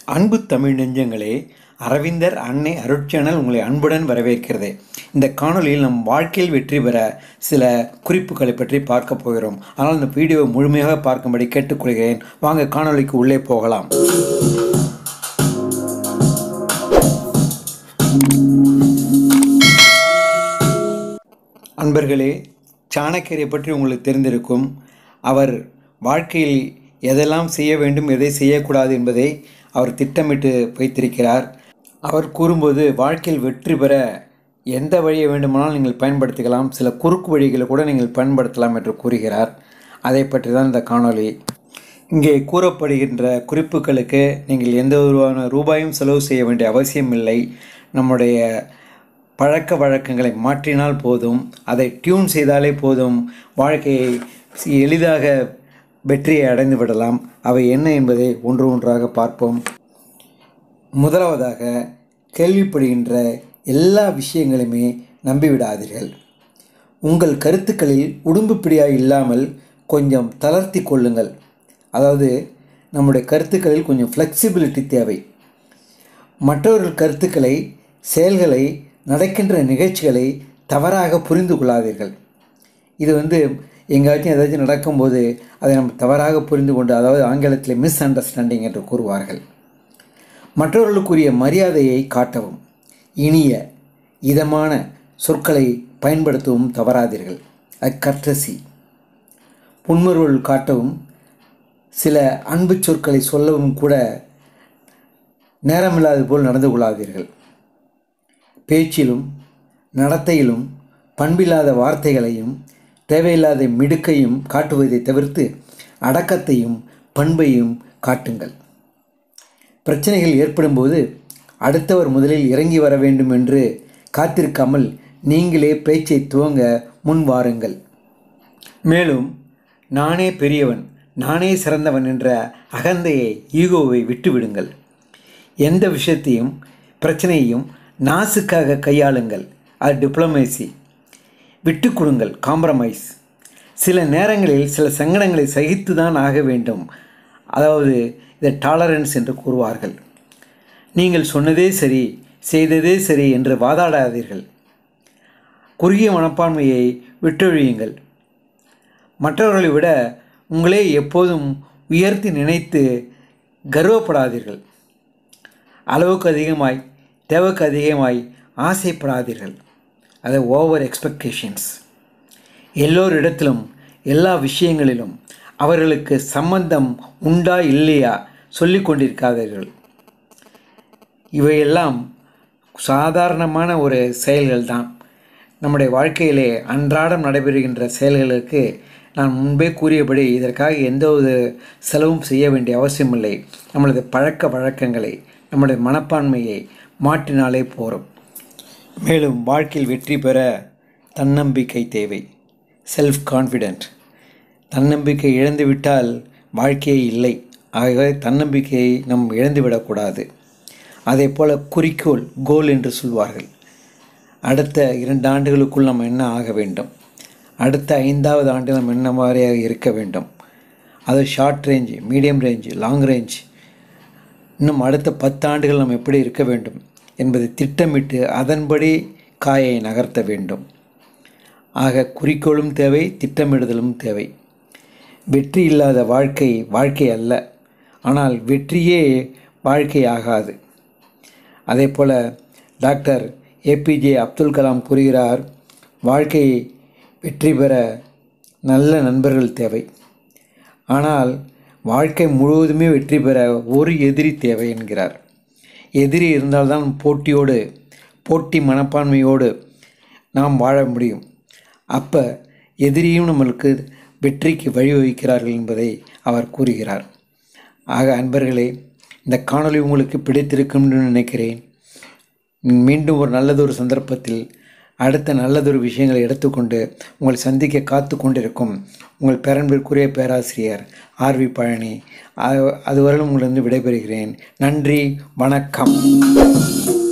அன்பு தமிழ் நெஞ்சங்களே அரவிந்தர் அன்னை அருட்சேனல் உங்களை அன்புடன் வரவேற்கிறது இந்த காணொளியில் நம் வாழ்க்கையில் வெற்றி பெற சில குறிப்புகளை பற்றி பார்க்க போகிறோம் ஆனால் இந்த வீடியோவை முழுமையாக பார்க்கும்படி கேட்டுக்கொள்கிறேன் வாங்க காணொளிக்கு உள்ளே போகலாம் அன்பர்களே சாணக்கியரை பற்றி உங்களுக்கு தெரிந்திருக்கும் அவர் வாழ்க்கையில் எதெல்லாம் செய்ய வேண்டும் எதை செய்யக்கூடாது என்பதை அவர் திட்டமிட்டு வைத்திருக்கிறார் அவர் கூறும்போது வாழ்க்கையில் வெற்றி பெற எந்த வழியை வேண்டுமானாலும் நீங்கள் பயன்படுத்திக்கலாம் சில குறுக்கு வழிகளை கூட நீங்கள் பயன்படுத்தலாம் என்று கூறுகிறார் அதை பற்றி தான் இந்த காணொளி இங்கே கூறப்படுகின்ற குறிப்புகளுக்கு நீங்கள் எந்த ஒரு ரூபாயும் செலவு செய்ய வேண்டிய அவசியம் இல்லை நம்முடைய பழக்க வழக்கங்களை மாற்றினால் போதும் அதை டியூன் செய்தாலே போதும் வாழ்க்கையை எளிதாக வெற்றியை அடைந்து விடலாம் அவை என்ன என்பதை ஒன்று ஒன்றாக பார்ப்போம் முதலாவதாக கேள்விப்படுகின்ற எல்லா விஷயங்களையுமே நம்பிவிடாதீர்கள் உங்கள் கருத்துக்களில் உடும்புப்பிடியாக இல்லாமல் கொஞ்சம் தளர்த்தி கொள்ளுங்கள் அதாவது நம்முடைய கருத்துக்களில் கொஞ்சம் ஃப்ளெக்சிபிலிட்டி தேவை மற்றவர்கள் கருத்துக்களை செயல்களை நடக்கின்ற நிகழ்ச்சிகளை தவறாக புரிந்து கொள்ளாதீர்கள் இது வந்து எங்கேயாச்சும் ஏதாச்சும் நடக்கும்போது அதை நம்ம தவறாக புரிந்து கொண்டு அதாவது ஆங்கிலத்தில் மிஸ் அண்டர்ஸ்டாண்டிங் என்று கூறுவார்கள் மற்றவர்களுக்குரிய மரியாதையை காட்டவும் இனிய இதமான சொற்களை பயன்படுத்தவும் தவறாதீர்கள் அக்கர்டசி புன்முறுவல் காட்டவும் சில அன்பு சொற்களை சொல்லவும் கூட நேரமில்லாது போல் நடந்து கொள்ளாதீர்கள் பேச்சிலும் நடத்தையிலும் பண்பில்லாத வார்த்தைகளையும் தேவையில்லாத மிடுக்கையும் காட்டுவதை தவிர்த்து அடக்கத்தையும் பண்பையும் காட்டுங்கள் பிரச்சனைகள் ஏற்படும்போது அடுத்தவர் முதலில் இறங்கி வர வேண்டும் என்று காத்திருக்காமல் நீங்களே பேச்சை துவங்க முன் வாருங்கள் மேலும் நானே பெரியவன் நானே சிறந்தவன் என்ற அகந்தையை ஈகோவை விட்டுவிடுங்கள் எந்த விஷயத்தையும் பிரச்சனையையும் நாசுக்காக கையாளுங்கள் அது டிப்ளமேசி விட்டு கொடுங்கள் காம்ப்ரமைஸ் சில நேரங்களில் சில சங்கடங்களை சகித்து தான் ஆக வேண்டும் அதாவது இதை டாலரன்ஸ் என்று கூறுவார்கள் நீங்கள் சொன்னதே சரி செய்ததே சரி என்று வாதாடாதீர்கள் குறுகிய மனப்பான்மையை விட்டொழியுங்கள் மற்றவர்களை விட உங்களே எப்போதும் உயர்த்தி நினைத்து கர்வப்படாதீர்கள் அளவுக்கு அதிகமாய் தேவைக்கு அதிகமாய் ஆசைப்படாதீர்கள் அது ஓவர் எக்ஸ்பெக்டேஷன்ஸ் எல்லோரிடத்திலும் எல்லா விஷயங்களிலும் அவர்களுக்கு சம்பந்தம் உண்டா இல்லையா சொல்லி கொண்டிருக்காதீர்கள் இவையெல்லாம் சாதாரணமான ஒரு செயல்கள் தான் நம்முடைய வாழ்க்கையிலே அன்றாடம் நடைபெறுகின்ற செயல்களுக்கு நான் முன்பே கூறியபடி இதற்காக எந்த ஒரு செலவும் செய்ய வேண்டிய அவசியமில்லை நம்மளது பழக்க வழக்கங்களை நம்முடைய மனப்பான்மையை மாற்றினாலே போகிறோம் மேலும் வாழ்க்கையில் வெற்றி பெற தன்னம்பிக்கை தேவை செல்ஃப் கான்ஃபிடென்ட் தன்னம்பிக்கை இழந்துவிட்டால் வாழ்க்கையே இல்லை ஆகவே தன்னம்பிக்கையை நம் இழந்துவிடக்கூடாது அதே போல் குறிக்கோள் கோல் என்று சொல்வார்கள் அடுத்த இரண்டு ஆண்டுகளுக்குள் நம்ம என்ன ஆக வேண்டும் அடுத்த ஐந்தாவது ஆண்டு நம்ம என்ன மாதிரியாக இருக்க வேண்டும் அது short range medium range long range இன்னும் அடுத்த பத்து ஆண்டுகள் நம்ம எப்படி இருக்க வேண்டும் என்பதை திட்டமிட்டு அதன்படி காயை நகர்த்த வேண்டும் ஆக குறிக்கோளும் தேவை திட்டமிடுதலும் தேவை வெற்றி இல்லாத வாழ்க்கை வாழ்க்கை அல்ல ஆனால் வெற்றியே வாழ்க்கை ஆகாது அதே போல் டாக்டர் ஏபிஜே அப்துல் கலாம் கூறுகிறார் வாழ்க்கை வெற்றி பெற நல்ல நண்பர்கள் தேவை ஆனால் வாழ்க்கை முழுவதுமே வெற்றி பெற ஒரு எதிரி தேவை என்கிறார் எதிரி இருந்தால்தான் போட்டியோடு போட்டி மனப்பான்மையோடு நாம் வாழ முடியும் அப்போ எதிரியும் நம்மளுக்கு வெற்றிக்கு வழிவகுக்கிறார்கள் என்பதை அவர் கூறுகிறார் ஆக அன்பர்களே இந்த காணொளி உங்களுக்கு பிடித்திருக்கும் என்று நினைக்கிறேன் மீண்டும் ஒரு நல்லதொரு சந்தர்ப்பத்தில் அடுத்த நல்லதொரு விஷயங்களை எடுத்துக்கொண்டு உங்களை சந்திக்க காத்து கொண்டிருக்கும் உங்கள் பேரன்பிற்குரிய பேராசிரியர் ஆர்வி பழனி அதுவரை உங்களிடம் விடைபெறுகிறேன் நன்றி வணக்கம்